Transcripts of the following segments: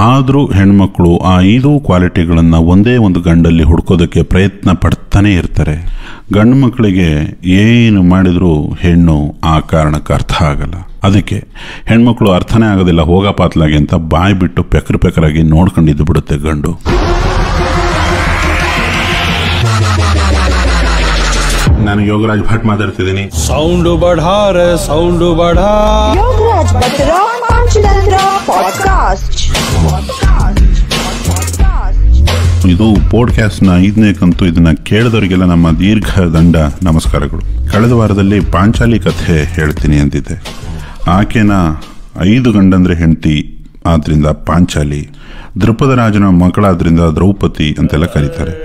ಆದರೂ ಹೆಣ್ಮಕ್ಳು ಆ ಐದು ಕ್ವಾಲಿಟಿಗಳನ್ನು ಒಂದೇ ಒಂದು ಗಂಡಲ್ಲಿ ಹುಡ್ಕೋದಕ್ಕೆ ಪ್ರಯತ್ನ ಪಡ್ತಾನೆ ಇರ್ತಾರೆ ಗಂಡು ಮಕ್ಕಳಿಗೆ ಏನು ಮಾಡಿದರೂ ಹೆಣ್ಣು ಆ ಕಾರಣಕ್ಕೆ ಅರ್ಥ ಆಗಲ್ಲ ಅದಕ್ಕೆ ಹೆಣ್ಮಕ್ಳು ಅರ್ಥನೇ ಆಗೋದಿಲ್ಲ ಹೋಗ ಪಾತ್ಲಾಗೆ ಅಂತ ಬಾಯಿ ಬಿಟ್ಟು ಪೆಕ್ರ ಪೆಕರಾಗಿ ನೋಡ್ಕೊಂಡಿದ್ದು ಬಿಡುತ್ತೆ ಗಂಡು ನಾನು ಯೋಗರಾಜ್ ಭಟ್ ಮಾತಾಡ್ತಿದ್ದೀನಿ साउंड बढ़ा रे साउंड बढ़ा Yogaraj Batra Panchatantra Podcast. ಇದು ಪಾಡ್ಕ್ಯಾಸ್ಟ್ನ ಐದನೇ ಕಂತು ಇದನ್ನ ಕೇಳಿದವರಿಗೆಲ್ಲ ನಮ್ಮ ದೀರ್ಘ ದಂಡ ನಮಸ್ಕಾರಗಳು ಕಳೆದ ವಾರದಲ್ಲಿ ಪಾಂಚಾಲಿ ಕಥೆ ಹೇಳ್ತೀನಿ ಅಂದಿದ್ದೆ ಆಕೆನ ಐದು ಗಂಡಂದ್ರೆ ಹೆಂಡತಿ ಆದ್ರಿಂದ ಪಾಂಚಾಲಿ ದೃಪದ ರಾಜನ ಮಗಳಾದ್ರಿಂದ ದ್ರೌಪದಿ ಅಂತೆಲ್ಲ ಕರೀತಾರೆ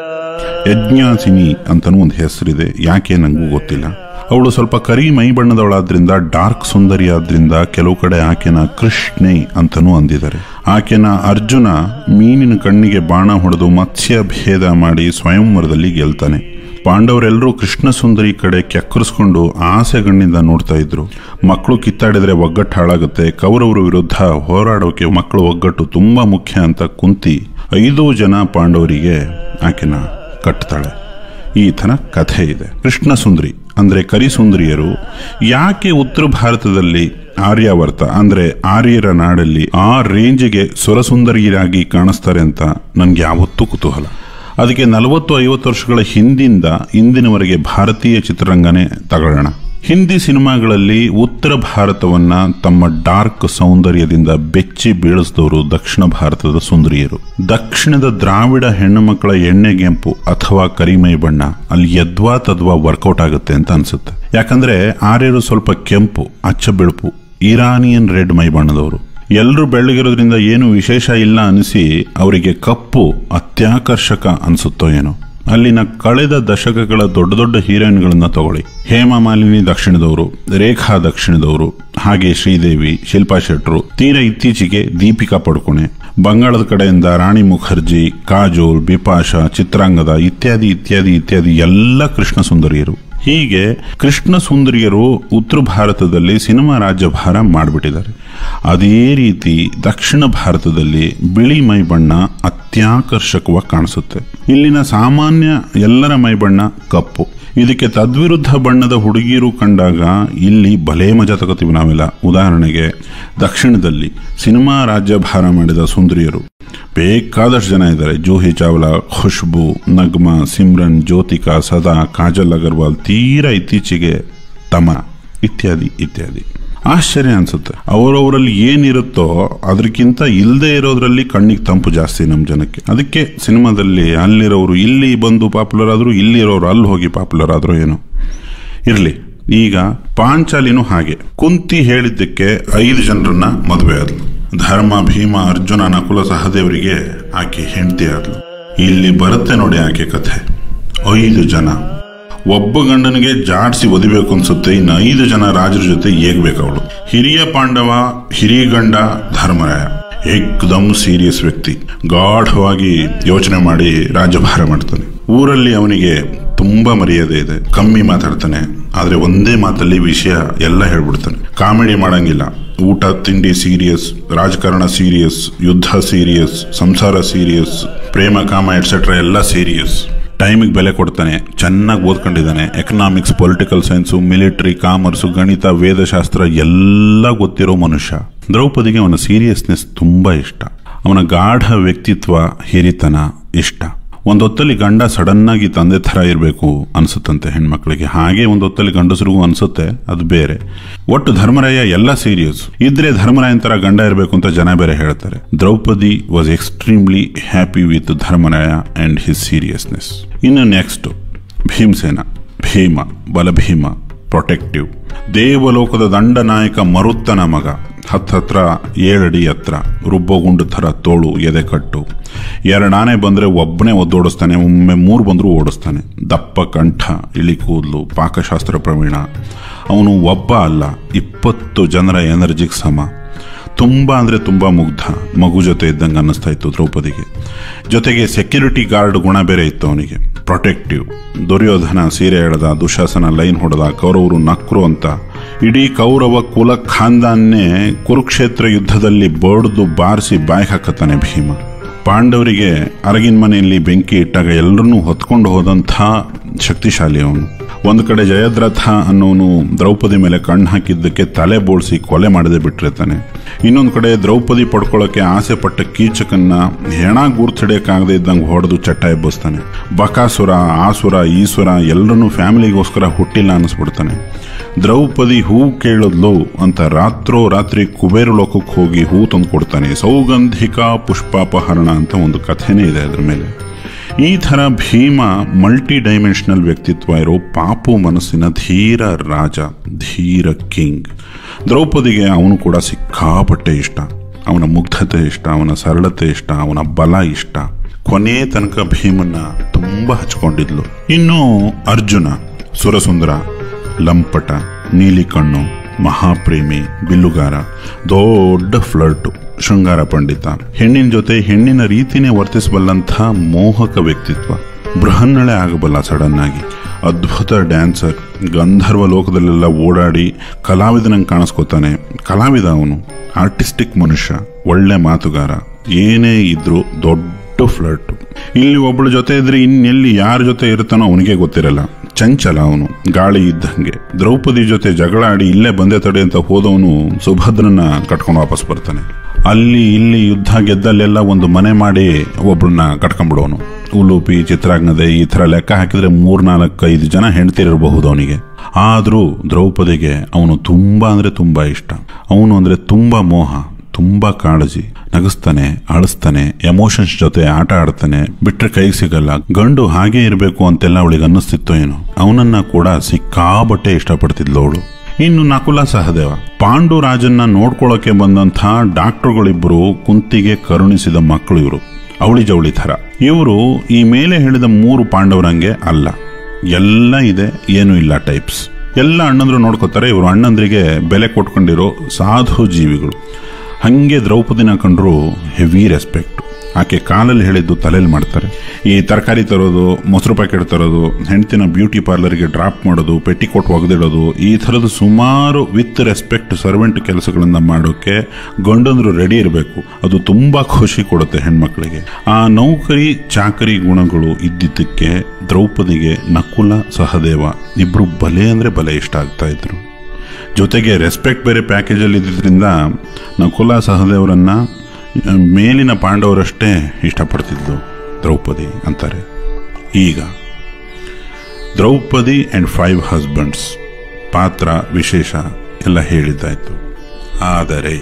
ಯಜ್ಞಾಸಿನಿ ಅಂತನೂ ಒಂದು ಹೆಸರಿದೆ ಯಾಕೆ ನಂಗೂ ಗೊತ್ತಿಲ್ಲ ಅವಳು ಸ್ವಲ್ಪ ಕರಿ ಮೈ ಬಣ್ಣದವಳಾದ್ರಿಂದ ಡಾರ್ಕ್ ಸುಂದರಿ ಆದ್ರಿಂದ ಕೆಲವು ಕಡೆ ಆಕೆನ ಕೃಷ್ಣೆ ಅಂತನೂ ಅಂದಿದ್ದಾರೆ ಆಕೆನ ಅರ್ಜುನ ಮೀನಿನ ಕಣ್ಣಿಗೆ ಬಾಣ ಹೊಡೆದು ಮತ್ಸ್ಯ ಭೇದ ಮಾಡಿ ಸ್ವಯಂವರದಲ್ಲಿ ಗೆಲ್ತಾನೆ ಪಾಂಡವರೆಲ್ಲರೂ ಕೃಷ್ಣ ಸುಂದರಿ ಕಡೆ ಕೆಕ್ಕರಿಸ್ಕೊಂಡು ಆಸೆ ಗಣ್ಣಿಂದ ನೋಡ್ತಾ ಇದ್ರು ಮಕ್ಕಳು ಕಿತ್ತಾಡಿದ್ರೆ ಒಗ್ಗಟ್ಟು ಹಾಳಾಗುತ್ತೆ ಕೌರವರ ವಿರುದ್ಧ ಹೋರಾಡೋಕೆ ಮಕ್ಕಳು ಒಗ್ಗಟ್ಟು ತುಂಬಾ ಮುಖ್ಯ ಅಂತ ಕುಂತಿ ಐದು ಜನ ಪಾಂಡವರಿಗೆ ಆಕೆನ ಕಟ್ತಾಳೆ ಈ ಥರ ಕಥೆ ಇದೆ ಕೃಷ್ಣ ಸುಂದರಿ ಅಂದ್ರೆ ಕರಿಸುಂದರಿಯರು ಯಾಕೆ ಉತ್ತರ ಭಾರತದಲ್ಲಿ ಆರ್ಯಾವರ್ತ ಅಂದ್ರೆ ಆರ್ಯರ ನಾಡಲ್ಲಿ ಆ ರೇಂಜಿಗೆ ಸುರಸುಂದರಿಯರಾಗಿ ಕಾಣಿಸ್ತಾರೆ ಅಂತ ನನ್ಗೆ ಯಾವತ್ತೂ ಕುತೂಹಲ ಅದಕ್ಕೆ ನಲವತ್ತು ಐವತ್ತು ವರ್ಷಗಳ ಹಿಂದಿಂದ ಇಂದಿನವರೆಗೆ ಭಾರತೀಯ ಚಿತ್ರರಂಗನೇ ತಗೊಳ್ಳೋಣ ಹಿಂದಿ ಸಿನಿಮಾಗಳಲ್ಲಿ ಉತ್ತರ ಭಾರತವನ್ನ ತಮ್ಮ ಡಾರ್ಕ್ ಸೌಂದರ್ಯದಿಂದ ಬೆಚ್ಚಿ ಬೀಳಿಸಿದವರು ದಕ್ಷಿಣ ಭಾರತದ ಸುಂದರಿಯರು ದಕ್ಷಿಣದ ದ್ರಾವಿಡ ಹೆಣ್ಣು ಮಕ್ಕಳ ಎಣ್ಣೆಗೆಂಪು ಅಥವಾ ಕರಿಮೈ ಬಣ್ಣ ಅಲ್ಲಿ ಯದ್ವಾ ತದ್ವಾ ವರ್ಕೌಟ್ ಆಗುತ್ತೆ ಅಂತ ಅನ್ಸುತ್ತೆ ಯಾಕಂದ್ರೆ ಆರ್ಯರು ಸ್ವಲ್ಪ ಕೆಂಪು ಅಚ್ಚ ಬಿಳುಪು ಇರಾನಿಯನ್ ರೆಡ್ ಮೈ ಬಣ್ಣದವರು ಎಲ್ಲರೂ ಬೆಳ್ಳಗಿರೋದ್ರಿಂದ ಏನು ವಿಶೇಷ ಇಲ್ಲ ಅನಿಸಿ ಅವರಿಗೆ ಕಪ್ಪು ಅತ್ಯಾಕರ್ಷಕ ಅನ್ಸುತ್ತೋ ಏನೋ ಅಲ್ಲಿನ ಕಳೆದ ದಶಕಗಳ ದೊಡ್ಡ ದೊಡ್ಡ ಹೀರೋಯಿನ್ಗಳನ್ನ ತಗೊಳ್ಳಿ ಹೇಮಾ ಮಾಲಿನಿ ದಕ್ಷಿಣದವರು ರೇಖಾ ದಕ್ಷಿಣದವರು ಹಾಗೆ ಶ್ರೀದೇವಿ ಶಿಲ್ಪಾ ಶೆಟ್ರು ತೀರಾ ಇತ್ತೀಚೆಗೆ ದೀಪಿಕಾ ಪಡುಕೋಣೆ ಬಂಗಾಳದ ಕಡೆಯಿಂದ ರಾಣಿ ಮುಖರ್ಜಿ ಕಾಜೋಲ್ ಬಿಪಾಶಾ ಚಿತ್ರಾಂಗದ ಇತ್ಯಾದಿ ಇತ್ಯಾದಿ ಇತ್ಯಾದಿ ಎಲ್ಲ ಕೃಷ್ಣ ಸುಂದರಿಯರು ಹೀಗೆ ಕೃಷ್ಣ ಸುಂದರಿಯರು ಉತ್ತರ ಭಾರತದಲ್ಲಿ ಸಿನಿಮಾ ರಾಜ್ಯಭಾರ ಮಾಡಿಬಿಟ್ಟಿದ್ದಾರೆ ಅದೇ ರೀತಿ ದಕ್ಷಿಣ ಭಾರತದಲ್ಲಿ ಬಿಳಿ ಮೈ ಬಣ್ಣ ಅತ್ಯಾಕರ್ಷಕವಾಗಿ ಕಾಣಿಸುತ್ತೆ ಇಲ್ಲಿನ ಸಾಮಾನ್ಯ ಎಲ್ಲರ ಮೈ ಬಣ್ಣ ಕಪ್ಪು ಇದಕ್ಕೆ ತದ್ವಿರುದ್ಧ ಬಣ್ಣದ ಹುಡುಗಿಯರು ಕಂಡಾಗ ಇಲ್ಲಿ ಭಲೇ ಮಜಾ ತಗೋತೀವಿ ನಾವೆಲ್ಲ ಉದಾಹರಣೆಗೆ ದಕ್ಷಿಣದಲ್ಲಿ ಸಿನಿಮಾ ರಾಜ್ಯಭಾರ ಮಾಡಿದ ಸುಂದರಿಯರು ಬೇಕಾದಷ್ಟು ಜನ ಇದ್ದಾರೆ ಜೂಹಿ ಚಾವ್ಲಾ ಖುಷ್ಬು ನಗ್ಮಾ ಸಿಮ್ರನ್ ಜ್ಯೋತಿಕಾ ಸದಾ ಕಾಜಲ್ ಅಗರ್ವಾಲ್ ತೀರಾ ಇತ್ತೀಚೆಗೆ ತಮ ಇತ್ಯಾದಿ ಇತ್ಯಾದಿ ಆಶ್ಚರ್ಯ ಅನ್ಸುತ್ತೆ ಅವರವರಲ್ಲಿ ಏನಿರುತ್ತೋ ಅದಕ್ಕಿಂತ ಇಲ್ಲದೆ ಇರೋದ್ರಲ್ಲಿ ಕಣ್ಣಿಗೆ ತಂಪು ಜಾಸ್ತಿ ನಮ್ಮ ಜನಕ್ಕೆ ಅದಕ್ಕೆ ಸಿನಿಮಾದಲ್ಲಿ ಅಲ್ಲಿರೋರು ಇಲ್ಲಿ ಬಂದು ಪಾಪ್ಯುಲರ್ ಆದ್ರು ಇಲ್ಲಿ ಇರೋರು ಅಲ್ಲಿ ಹೋಗಿ ಪಾಪ್ಯುಲರ್ ಆದ್ರು ಏನೋ ಇರ್ಲಿ ಈಗ ಪಾಂಚಾಲಿನೂ ಹಾಗೆ ಕುಂತಿ ಹೇಳಿದ್ದಕ್ಕೆ ಐದು ಜನರನ್ನ ಮದುವೆ ಆದ್ಲು ಧರ್ಮ ಭೀಮ ಅರ್ಜುನ ನಕುಲ ಸಹದೇವರಿಗೆ ಆಕೆ ಹೆಂಡತಿ ಆದ್ಲು ಇಲ್ಲಿ ಬರುತ್ತೆ ನೋಡಿ ಆಕೆ ಕಥೆ ಐದು ಜನ ಒಬ್ಬ ಗಂಡನಿಗೆ ಜಾಡ್ಸಿ ಒದಿಬೇಕು ಅನ್ಸುತ್ತೆ ಇನ್ನು ಐದು ಜನ ರಾಜರ ಜೊತೆ ಏಗ್ಬೇಕು ಅವಳು ಹಿರಿಯ ಪಾಂಡವ ಹಿರಿಯ ಗಂಡ ಧರ್ಮರಾಯ ಏಕ್ದಮ್ ಸೀರಿಯಸ್ ವ್ಯಕ್ತಿ ಗಾಢವಾಗಿ ಯೋಚನೆ ಮಾಡಿ ರಾಜ್ಯಭಾರ ಮಾಡ್ತಾನೆ ಊರಲ್ಲಿ ಅವನಿಗೆ ತುಂಬಾ ಮರ್ಯಾದೆ ಇದೆ ಕಮ್ಮಿ ಮಾತಾಡ್ತಾನೆ ಆದ್ರೆ ಒಂದೇ ಮಾತಲ್ಲಿ ವಿಷಯ ಎಲ್ಲ ಹೇಳ್ಬಿಡ್ತಾನೆ ಕಾಮಿಡಿ ಮಾಡಂಗಿಲ್ಲ ಊಟ ತಿಂಡಿ ಸೀರಿಯಸ್ ರಾಜಕಾರಣ ಸೀರಿಯಸ್ ಯುದ್ಧ ಸೀರಿಯಸ್ ಸಂಸಾರ ಸೀರಿಯಸ್ ಪ್ರೇಮ ಕಾಮ ಎಟ್ಸೆಟ್ರಾ ಎಲ್ಲ ಸೀರಿಯಸ್ ಟೈಮಿಗೆ ಬೆಲೆ ಕೊಡ್ತಾನೆ ಚೆನ್ನಾಗಿ ಓದ್ಕೊಂಡಿದ್ದಾನೆ economics political science military commerce ಗಣಿತ ವೇದಶಾಸ್ತ್ರ ಎಲ್ಲ ಗೊತ್ತಿರೋ ಮನುಷ್ಯ ದ್ರೌಪದಿಗೆ ಅವನ ಸೀರಿಯಸ್ನೆಸ್ ತುಂಬಾ ಇಷ್ಟ ಅವನ ಗಾಢ ವ್ಯಕ್ತಿತ್ವ ಹಿರಿತನ ಇಷ್ಟ ಒಂದೊತ್ತಲ್ಲಿ ಗಂಡ ಸಡನ್ ಆಗಿ ತಂದೆ ಥರ ಇರಬೇಕು ಅನ್ಸುತ್ತಂತೆ ಹೆಣ್ಮಕ್ಳಿಗೆ ಹಾಗೆ ಒಂದೊತ್ತಲ್ಲಿ ಗಂಡಸರಿಗೂ ಅನ್ಸುತ್ತೆ ಅದು ಬೇರೆ ಒಟ್ಟು ಧರ್ಮರಾಯ ಎಲ್ಲ ಸೀರಿಯಸ್ ಇದ್ರೆ ಧರ್ಮರಾಯನ್ ತರ ಗಂಡ ಇರಬೇಕು ಅಂತ ಜನ ಬೇರೆ ಹೇಳ್ತಾರೆ Draupadi was extremely happy with Dharmaraya and his seriousness ಇನ್ನು ನೆಕ್ಸ್ಟ್ ಭೀಮಸೇನ ಭೀಮ ಬಲಭೀಮ ಪ್ರೊಟೆಕ್ಟಿವ್ ದೇವಲೋಕದ ದಂಡನಾಯಕ ಮರುತ್ತನ ಮಗ ಹತ್ತತ್ರ ಏಳಡಿ ಎತ್ತರ ರುಬ್ಬಗುಂಡು ಥರ ತೋಳು ಎದೆ ಕಟ್ಟು ಎರಡಾನೆ ಬಂದರೆ ಒಬ್ಬನೇ ಒದ್ದೋಡಿಸ್ತಾನೆ ಒಮ್ಮೆ ಮೂರು ಬಂದರೂ ಓಡಿಸ್ತಾನೆ ದಪ್ಪ ಕಂಠ ಇಳಿ ಕೂದಲು ಪಾಕಶಾಸ್ತ್ರ ಪ್ರವೀಣ ಅವನು ಒಬ್ಬ ಅಲ್ಲ ಇಪ್ಪತ್ತು ಜನರ ಎನರ್ಜಿಗೆ ಸಮ ತುಂಬ ಅಂದರೆ ತುಂಬ ಮುಗ್ಧ ಮಗು ಜೊತೆ ಇದ್ದಂಗೆ ಅನ್ನಿಸ್ತಾ ಇತ್ತು ದ್ರೌಪದಿಗೆ ಜೊತೆಗೆ ಸೆಕ್ಯೂರಿಟಿ ಗಾರ್ಡ್ ಗುಣ ಬೇರೆ ಇತ್ತು ಅವನಿಗೆ ಪ್ರೊಟೆಕ್ಟಿವ್ ದುರ್ಯೋಧನ ಸೀರೆ ಎಳೆದ ದುಶಾಸನ ಲೈನ್ ಹೊಡೆದ ಕೌರವರು ನಕ್ರು ಅಂತ ಇಡೀ ಕೌರವ ಕುಲ ಖಾನ್ದಾನ್ನೇ ಕುರುಕ್ಷೇತ್ರ ಯುದ್ಧದಲ್ಲಿ ಬಡ್ದು ಬಾರಿಸಿ ಬಾಯಿ ಹಾಕತ್ತಾನೆ ಭೀಮ ಪಾಂಡವರಿಗೆ ಅರಗಿನ ಮನೆಯಲ್ಲಿ ಬೆಂಕಿ ಇಟ್ಟಾಗ ಎಲ್ಲರನ್ನೂ ಹೊತ್ಕೊಂಡು ಹೋದಂಥ ಶಕ್ತಿಶಾಲಿ ಅವನು ಒಂದು ಕಡೆ ಜಯದ್ರಥ ಅನ್ನೋನು ದ್ರೌಪದಿ ಮೇಲೆ ಕಣ್ಣು ಹಾಕಿದ್ದಕ್ಕೆ ತಲೆ ಬೋಳ್ಸಿ ಕೊಲೆ ಮಾಡದೆ ಬಿಟ್ಟಿರ್ತಾನೆ ಇನ್ನೊಂದು ಕಡೆ ದ್ರೌಪದಿ ಪಡ್ಕೊಳ್ಳೋಕೆ ಆಸೆ ಪಟ್ಟ ಕೀಚಕನ್ನ ಹೆಣ ಗೂರ್ತಿಡಿಯಕ್ಕಾಗದೇ ಇದ್ದಂಗೆ ಹೊಡೆದು ಚಟ್ಟ ಎಬ್ಬಿಸ್ತಾನೆ ಬಕಾಸುರ ಆಸುರ ಈಸುರ ಎಲ್ಲರನ್ನೂ ಫ್ಯಾಮಿಲಿಗೋಸ್ಕರ ಹುಟ್ಟಿಲ್ಲ ಅನ್ನಿಸ್ಬಿಡ್ತಾನೆ ದ್ರೌಪದಿ ಹೂ ಕೇಳಿದ್ಲು ಅಂತ ರಾತ್ರೋ ರಾತ್ರಿ ಕುಬೇರ ಲೋಕಕ್ಕೆ ಹೋಗಿ ಹೂ ತಂದು ಕೊಡ್ತಾನೆ ಸೌಗಂಧಿಕ ಪುಷ್ಪಾಪಹರಣ ಅಂತ ಒಂದು ಕಥೆನೇ ಇದೆ ಅದ್ರ ಮೇಲೆ ಈ ಥರ ಭೀಮ ಮಲ್ಟಿ ಡೈಮೆನ್ಷನಲ್ ವ್ಯಕ್ತಿತ್ವ ಇರೋ ಪಾಪು ಮನಸ್ಸಿನ ಧೀರ ರಾಜ ಧೀರ ಕಿಂಗ್ ದ್ರೌಪದಿಗೆ ಅವನು ಕೂಡ ಸಿಕ್ಕಾಪಟ್ಟೆ ಇಷ್ಟ ಅವನ ಮುಗ್ಧತೆ ಇಷ್ಟ ಅವನ ಸರಳತೆ ಇಷ್ಟ ಅವನ ಬಲ ಇಷ್ಟ ಕೊನೆ ತನಕ ಭೀಮನ್ನ ತುಂಬಾ ಹಚ್ಕೊಂಡಿದ್ಲು ಇನ್ನು ಅರ್ಜುನ ಸುರಸುಂದರ ಲಂಪಟ ನೀಲಿ ಕಣ್ಣು ಮಹಾಪ್ರೇಮಿ ಬಿಲ್ಲುಗಾರ ದೊಡ್ಡ ಫ್ಲರ್ಟು ಶೃಂಗಾರ ಪಂಡಿತ ಹೆಣ್ಣಿನ ಜೊತೆ ಹೆಣ್ಣಿನ ರೀತಿನೇ ವರ್ತಿಸಬಲ್ಲಂಥ ಮೋಹಕ ವ್ಯಕ್ತಿತ್ವ ಬೃಹನ್ನಳೆ ಆಗಬಲ್ಲ ಸಡನ್ ಆಗಿ ಅದ್ಭುತ ಡ್ಯಾನ್ಸರ್ ಗಂಧರ್ವ ಲೋಕದಲ್ಲೆಲ್ಲ ಓಡಾಡಿ ಕಲಾವಿದನಂಗೆ ಕಾಣಿಸ್ಕೊತಾನೆ ಕಲಾವಿದ ಅವನು ಆರ್ಟಿಸ್ಟಿಕ್ ಮನುಷ್ಯ ಒಳ್ಳೆ ಮಾತುಗಾರ ಏನೇ ಇದ್ರೂ ದೊಡ್ಡ ಫ್ಲರ್ಟ್ ಇಲ್ಲಿ ಒಬ್ಬಳ ಜೊತೆ ಇದ್ರೆ ಇನ್ನೆಲ್ಲಿ ಯಾರ ಜೊತೆ ಇರ್ತಾನೋ ಅವನಿಗೆ ಗೊತ್ತಿರಲ್ಲ ಚಂಚಲ ಅವನು ಗಾಳಿ ಇದ್ದಂಗೆ ದ್ರೌಪದಿ ಜೊತೆ ಜಗಳ ಆಡಿ ಇಲ್ಲೇ ಬಂದೆ ತಡೆ ಅಂತ ಹೋದವನು ಸುಭದ್ರನ ಕಟ್ಕೊಂಡು ವಾಪಸ್ ಬರ್ತಾನೆ ಅಲ್ಲಿ ಇಲ್ಲಿ ಯುದ್ಧ ಗೆದ್ದಲ್ಲೆಲ್ಲ ಒಂದು ಮನೆ ಮಾಡಿ ಒಬ್ಬಳನ್ನ ಕಟ್ಕೊಂಡ್ಬಿಡೋನು ಉಲೂಪಿ ಚಿತ್ರಾಗ್ನದೆ ಈ ಥರ ಲೆಕ್ಕ ಹಾಕಿದ್ರೆ ಮೂರ್ನಾಲ್ಕು ಐದು ಜನ ಹೆಂಡ್ತಿರಬಹುದು ಅವನಿಗೆ ಆದರೂ ದ್ರೌಪದಿಗೆ ಅವನು ತುಂಬಾ ಅಂದ್ರೆ ತುಂಬಾ ಇಷ್ಟ ಅವನು ಅಂದ್ರೆ ತುಂಬಾ ಮೋಹ ತುಂಬಾ ಕಾಳಜಿ ನಗಿಸ್ತಾನೆ ಅಳಿಸ್ತಾನೆ ಎಮೋಷನ್ಸ್ ಜೊತೆ ಆಟ ಆಡ್ತಾನೆ ಬಿಟ್ರೆ ಕೈಗೆ ಸಿಗಲ್ಲ ಗಂಡು ಹಾಗೆ ಇರಬೇಕು ಅಂತೆಲ್ಲ ಅವಳಿಗೆ ಅನ್ನಿಸ್ತಿತ್ತು ಏನು ಅವನನ್ನ ಕೂಡ ಸಿಕ್ಕಾಬಟ್ಟೆ ಇಷ್ಟಪಡ್ತಿದ್ಲು ಅವಳು ಇನ್ನು ನಕುಲ ಸಹದೇವ ಪಾಂಡು ರಾಜನ್ನ ನೋಡ್ಕೊಳ್ಳೋಕೆ ಬಂದಂಥ ಡಾಕ್ಟರ್ಗಳಿಬ್ಬರು ಕುಂತಿಗೆ ಕರುಣಿಸಿದ ಮಕ್ಕಳು ಇವರು ಅವಳಿ ಜವಳಿ ಥರ ಇವರು ಈ ಮೇಲೆ ಹೇಳಿದ ಮೂರು ಪಾಂಡವರಂಗೆ ಅಲ್ಲ ಎಲ್ಲ ಇದೆ ಏನು ಇಲ್ಲ ಟೈಪ್ಸ್ ಎಲ್ಲ ಅಣ್ಣಂದ್ರು ನೋಡ್ಕೋತಾರೆ ಇವರು ಅಣ್ಣಂದ್ರಿಗೆ ಬೆಲೆ ಕೊಟ್ಕೊಂಡಿರೋ ಸಾಧು ಜೀವಿಗಳು ಹಂಗೆ ದ್ರೌಪದಿನ ಕಂಡ್ರು ಹೆವಿ ರೆಸ್ಪೆಕ್ಟ್ ಆಕೆ ಕಾಲಲ್ಲಿ ಹೇಳಿದ್ದು ತಲೆಯಲ್ಲಿ ಮಾಡ್ತಾರೆ ಈ ತರಕಾರಿ ತರೋದು ಮೊಸರು ಪ್ಯಾಕೆಟ್ ತರೋದು ಹೆಂಡ್ತಿನ ಬ್ಯೂಟಿ ಪಾರ್ಲರ್ಗೆ ಡ್ರಾಪ್ ಮಾಡೋದು ಪೆಟ್ಟಿಕೋಟ್ ಒಗೆದಿಡೋದು ಈ ಥರದ ಸುಮಾರು ವಿತ್ ರೆಸ್ಪೆಕ್ಟ್ ಸರ್ವೆಂಟ್ ಕೆಲಸಗಳನ್ನ ಮಾಡೋಕೆ ಗಂಡಂದ್ರು ರೆಡಿ ಇರಬೇಕು ಅದು ತುಂಬಾ ಖುಷಿ ಕೊಡುತ್ತೆ ಹೆಣ್ಮಕ್ಳಿಗೆ ಆ ನೌಕರಿ ಚಾಕರಿ ಗುಣಗಳು ಇದ್ದಿದ್ದಕ್ಕೆ ದ್ರೌಪದಿಗೆ ನಕುಲ ಸಹದೇವ ಇಬ್ರು ಬಲೆ ಅಂದ್ರೆ ಬಲೆ ಇಷ್ಟ ಆಗ್ತಾ ಇದ್ರು ಜೊತೆಗೆ ರೆಸ್ಪೆಕ್ಟ್ ಬೇರೆ ಪ್ಯಾಕೇಜಲ್ಲಿ ಇದ್ದಿದ್ದರಿಂದ ನಕುಲ ಸಹದೇವರನ್ನ ಮೇಲಿನ ಪಾಂಡವರಷ್ಟೇ ಇಷ್ಟಪಡ್ತಿದ್ಲು ದ್ರೌಪದಿ ಅಂತಾರೆ ಈಗ ದ್ರೌಪದಿ ಆ್ಯಂಡ್ ಫೈವ್ ಹಸ್ಬೆಂಡ್ಸ್ ಪಾತ್ರ ವಿಶೇಷ ಎಲ್ಲ ಹೇಳಿದ್ದಾಯ್ತು ಆದರೆ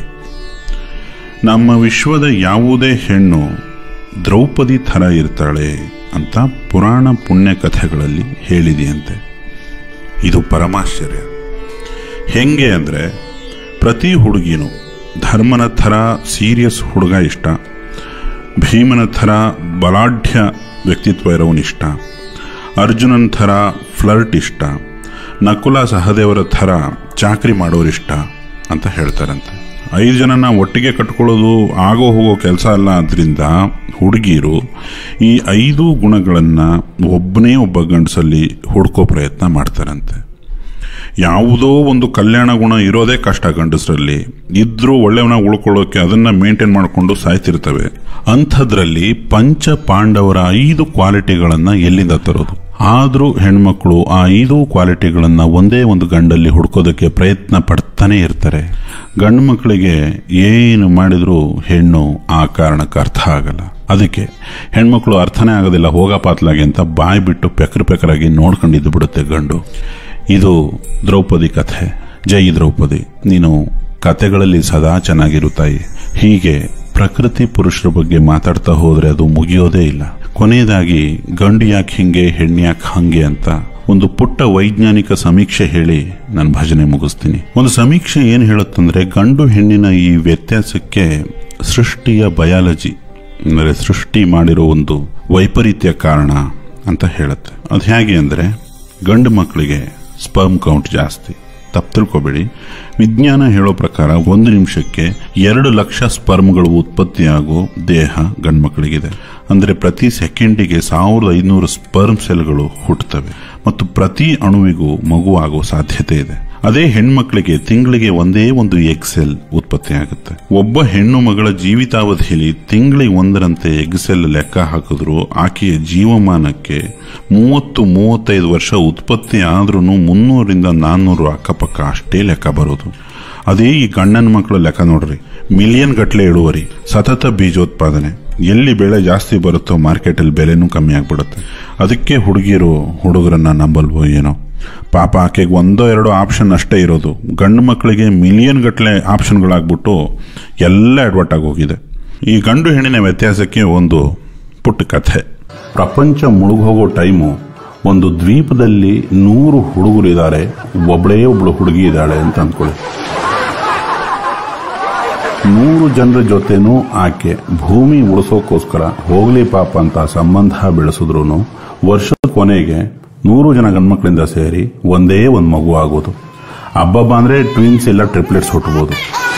ನಮ್ಮ ವಿಶ್ವದ ಯಾವುದೇ ಹೆಣ್ಣು ದ್ರೌಪದಿ ಥರ ಇರ್ತಾಳೆ ಅಂತ ಪುರಾಣ ಪುಣ್ಯ ಕಥೆಗಳಲ್ಲಿ ಹೇಳಿದೆಯಂತೆ ಇದು ಪರಮಾಶ್ಚರ್ಯ ಹೆಂಗೆ ಅಂದರೆ ಪ್ರತಿ ಹುಡುಗಿನೂ ಧರ್ಮನ ಥರ ಸೀರಿಯಸ್ ಹುಡುಗ ಇಷ್ಟ ಭೀಮನ ಥರ ಬಲಾಢ್ಯ ವ್ಯಕ್ತಿತ್ವ ಇರೋವನ್ ಇಷ್ಟ ಅರ್ಜುನನ ಥರ ಫ್ಲರ್ಟ್ ಇಷ್ಟ ನಕುಲ ಸಹದೇವರ ಥರ ಚಾಕರಿ ಮಾಡೋರಿಷ್ಟ ಅಂತ ಹೇಳ್ತಾರಂತೆ ಐದು ಜನನ ಒಟ್ಟಿಗೆ ಕಟ್ಕೊಳ್ಳೋದು ಆಗೋ ಹೋಗೋ ಕೆಲಸ ಅಲ್ಲ ಆದ್ರಿಂದ ಹುಡುಗಿಯರು ಈ ಐದು ಗುಣಗಳನ್ನು ಒಬ್ಬನೇ ಒಬ್ಬ ಗಂಡಸಲ್ಲಿ ಹುಡ್ಕೋ ಪ್ರಯತ್ನ ಮಾಡ್ತಾರಂತೆ ಯಾವುದೋ ಒಂದು ಕಲ್ಯಾಣ ಗುಣ ಇರೋದೇ ಕಷ್ಟ ಗಂಡಸರಲ್ಲಿ ಇದ್ರೂ ಒಳ್ಳೆಯವನ ಉಳ್ಕೊಳ್ಳೋಕೆ ಅದನ್ನ ಮೇಂಟೈನ್ ಮಾಡಿಕೊಂಡು ಸಾಯ್ತಿರ್ತವೆ ಅಂಥದ್ರಲ್ಲಿ ಪಂಚ ಪಾಂಡವರ ಐದು ಕ್ವಾಲಿಟಿಗಳನ್ನ ಎಲ್ಲಿಂದ ತರೋದು ಆದರೂ ಹೆಣ್ಮಕ್ಳು ಆ ಐದು ಕ್ವಾಲಿಟಿಗಳನ್ನ ಒಂದೇ ಒಂದು ಗಂಡಲ್ಲಿ ಹುಡ್ಕೋದಕ್ಕೆ ಪ್ರಯತ್ನ ಪಡ್ತಾನೆ ಇರ್ತಾರೆ ಗಂಡು ಮಕ್ಕಳಿಗೆ ಏನು ಮಾಡಿದ್ರು ಹೆಣ್ಣು ಆ ಕಾರಣಕ್ಕೆ ಅರ್ಥ ಆಗಲ್ಲ ಅದಕ್ಕೆ ಹೆಣ್ಮಕ್ಳು ಅರ್ಥನೇ ಆಗೋದಿಲ್ಲ ಹೋಗ ಪಾತ್ಲಾಗೆ ಅಂತ ಬಾಯಿ ಬಿಟ್ಟು ಪೆಕರ್ ಪೆಕರಾಗಿ ನೋಡ್ಕೊಂಡಿದ್ದು ಬಿಡುತ್ತೆ ಗಂಡು ಇದು ದ್ರೌಪದಿ ಕಥೆ ಜೈ ದ್ರೌಪದಿ ನೀನು ಕಥೆಗಳಲ್ಲಿ ಸದಾ ಚೆನ್ನಾಗಿರು ತಾಯಿ ಹೀಗೆ ಪ್ರಕೃತಿ ಪುರುಷರ ಬಗ್ಗೆ ಮಾತಾಡ್ತಾ ಹೋದ್ರೆ ಅದು ಮುಗಿಯೋದೇ ಇಲ್ಲ ಕೊನೆಯದಾಗಿ ಗಂಡು ಯಾಕೆ ಹಿಂಗೆ ಹೆಣ್ಣು ಯಾಕೆ ಹಂಗೆ ಅಂತ ಒಂದು ಪುಟ್ಟ ವೈಜ್ಞಾನಿಕ ಸಮೀಕ್ಷೆ ಹೇಳಿ ನಾನು ಭಜನೆ ಮುಗಿಸ್ತೀನಿ ಒಂದು ಸಮೀಕ್ಷೆ ಏನು ಹೇಳುತ್ತಂದ್ರೆ ಗಂಡು ಹೆಣ್ಣಿನ ಈ ವ್ಯತ್ಯಾಸಕ್ಕೆ ಸೃಷ್ಟಿಯ ಬಯಾಲಜಿ ಅಂದರೆ ಸೃಷ್ಟಿ ಮಾಡಿರೋ ಒಂದು ವೈಪರೀತ್ಯ ಕಾರಣ ಅಂತ ಹೇಳುತ್ತೆ ಅದು ಹೇಗೆ ಅಂದರೆ ಗಂಡು ಮಕ್ಕಳಿಗೆ ಸ್ಪರ್ಮ್ ಕೌಂಟ್ ಜಾಸ್ತಿ ತಪ್ಪು ತಿಳ್ಕೊಬೇಡಿ ವಿಜ್ಞಾನ ಹೇಳೋ ಪ್ರಕಾರ ಒಂದು ನಿಮಿಷಕ್ಕೆ ಎರಡು ಲಕ್ಷ ಸ್ಪರ್ಮ್ಗಳು ಉತ್ಪತ್ತಿಯಾಗೋ ದೇಹ ಗಂಡು ಮಕ್ಕಳಿಗಿದೆ ಅಂದರೆ ಪ್ರತಿ ಸೆಕೆಂಡಿಗೆ ಸಾವಿರದ ಐನೂರು ಸ್ಪರ್ಮ್ ಸೆಲ್ಗಳು ಹುಟ್ಟುತ್ತವೆ ಮತ್ತು ಪ್ರತಿ ಅಣುವಿಗೂ ಮಗುವಾಗುವ ಸಾಧ್ಯತೆ ಇದೆ ಅದೇ ಹೆಣ್ಮಕ್ಳಿಗೆ ತಿಂಗಳಿಗೆ ಒಂದೇ ಒಂದು ಎಗ್ ಸೆಲ್ ಉತ್ಪತ್ತಿಯಾಗುತ್ತೆ ಒಬ್ಬ ಹೆಣ್ಣು ಮಗಳ ಜೀವಿತಾವಧಿಯಲ್ಲಿ ತಿಂಗಳಿಗೆ ಒಂದರಂತೆ ಎಗ್ ಸೆಲ್ ಲೆಕ್ಕ ಹಾಕಿದ್ರು ಆಕೆಯ ಜೀವಮಾನಕ್ಕೆ ಮೂವತ್ತು ಮೂವತ್ತೈದು ವರ್ಷ ಉತ್ಪತ್ತಿ ಆದ್ರೂ ಮುನ್ನೂರಿಂದ ನಾನ್ನೂರು ಅಕ್ಕಪಕ್ಕ ಅಷ್ಟೇ ಲೆಕ್ಕ ಬರೋದು ಅದೇ ಈ ಗಂಡನ ಮಕ್ಕಳ ಲೆಕ್ಕ ನೋಡ್ರಿ ಮಿಲಿಯನ್ ಗಟ್ಟಲೆ ಇಳುವರಿ ಸತತ ಬೀಜೋತ್ಪಾದನೆ ಎಲ್ಲಿ ಬೆಳೆ ಜಾಸ್ತಿ ಬರುತ್ತೋ ಮಾರ್ಕೆಟಲ್ಲಿ ಬೆಲೆನೂ ಕಮ್ಮಿ ಆಗ್ಬಿಡುತ್ತೆ ಅದಕ್ಕೆ ಹುಡುಗಿರು ಹುಡುಗರನ್ನ ನಂಬಲ್ವೋ ಏನೋ ಪಾಪ ಆಕೆಗೆ ಒಂದೋ ಎರಡೋ ಆಪ್ಷನ್ ಅಷ್ಟೇ ಇರೋದು ಗಂಡು ಮಕ್ಕಳಿಗೆ ಮಿಲಿಯನ್ ಗಟ್ಟಲೆ ಆಪ್ಷನ್ಗಳಾಗ್ಬಿಟ್ಟು ಎಲ್ಲ ಅಡ್ವರ್ಟ್ ಆಗೋಗಿದೆ ಈ ಗಂಡು ಹೆಣ್ಣಿನ ವ್ಯತ್ಯಾಸಕ್ಕೆ ಒಂದು ಪುಟ್ಟ ಕಥೆ ಪ್ರಪಂಚ ಮುಳುಗೋಗೋ ಟೈಮು ಒಂದು ದ್ವೀಪದಲ್ಲಿ ನೂರು ಹುಡುಗರು ಇದ್ದಾರೆ ಒಬ್ಬಳೇ ಒಬ್ಳು ಹುಡುಗಿ ಇದ್ದಾಳೆ ಅಂತ ಅಂದ್ಕೊಳ್ಳಿ ನೂರು ಜನರ ಜೊತೆನೂ ಆಕೆ ಭೂಮಿ ಉಳಿಸೋಕೋಸ್ಕರ ಹೋಗ್ಲಿ ಪಾಪ ಅಂತ ಸಂಬಂಧ ಬೆಳೆಸಿದ್ರು ವರ್ಷದ ಕೊನೆಗೆ ನೂರು ಜನ ಗಂಡ್ಮಕ್ಳಿಂದ ಸೇರಿ ಒಂದೇ ಒಂದು ಮಗು ಆಗೋದು ಹಬ್ಬಬ್ಬ ಅಂದ್ರೆ ಟ್ವಿನ್ಸ್ ಇಲ್ಲ ಟ್ರಿಪ್ಲೆಟ್ಸ್ ಹುಟ್ಟಬಹುದು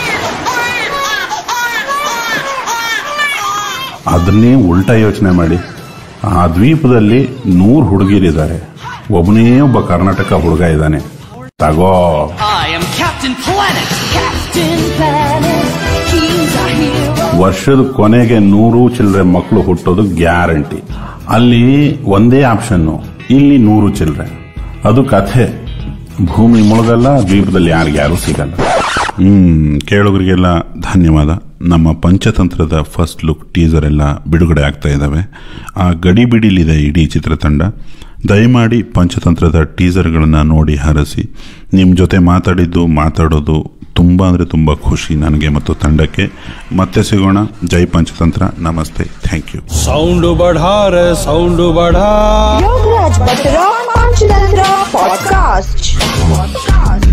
ಅದನ್ನೇ ಉಲ್ಟಾ ಯೋಚನೆ ಮಾಡಿ ಆ ದ್ವೀಪದಲ್ಲಿ ನೂರು ಹುಡುಗಿರಿದ್ದಾರೆ ಒಬ್ಬನೇ ಒಬ್ಬ ಕರ್ನಾಟಕ ಹುಡುಗ ಇದ್ದಾನೆ ತಗೋ I am Captain Planet. Captain Planet, he's our hero. ವರ್ಷದ ಕೊನೆಗೆ ನೂರು ಚಿಲ್ಲರೆ ಮಕ್ಕಳು ಹುಟ್ಟೋದು ಗ್ಯಾರಂಟಿ ಅಲ್ಲಿ ಒಂದೇ ಆಪ್ಷನ್ನು ಇಲ್ಲಿ ನೂರು ಚಿಲ್ಲರೆ ಅದು ಕಥೆ ಭೂಮಿ ಮುಳುಗಲ್ಲ ದ್ವೀಪದಲ್ಲಿ ಯಾರಿಗ್ಯಾರು ಸಿಗಲ್ಲ ಹ್ಮ್ ಕೇಳೋರಿಗೆಲ್ಲ ಧನ್ಯವಾದ ನಮ್ಮ ಪಂಚತಂತ್ರದ ಫಸ್ಟ್ ಲುಕ್ ಟೀಸರ್ ಎಲ್ಲ ಬಿಡುಗಡೆ ಆಗ್ತಾ ಇದ್ದಾವೆ ಆ ಗಡಿಬಿಡಿಲಿದೆ ಇಡೀ ಚಿತ್ರತಂಡ ದಯಮಾಡಿ ಪಂಚತಂತ್ರದ ಟೀಸರ್ಗಳನ್ನು ನೋಡಿ ಹರಸಿ ನಿಮ್ಮ ಜೊತೆ ಮಾತಾಡಿದ್ದು ಮಾತಾಡೋದು ತುಂಬ ಅಂದರೆ ತುಂಬ ಖುಷಿ ನನಗೆ ಮತ್ತು ತಂಡಕ್ಕೆ ಮತ್ತೆ ಸಿಗೋಣ ಜೈ ಪಂಚತಂತ್ರ ನಮಸ್ತೆ ಥ್ಯಾಂಕ್ ಯು साउंड बढ़ा रे साउंड बढ़ा Yogaraj Batra Panchatantra Podcast.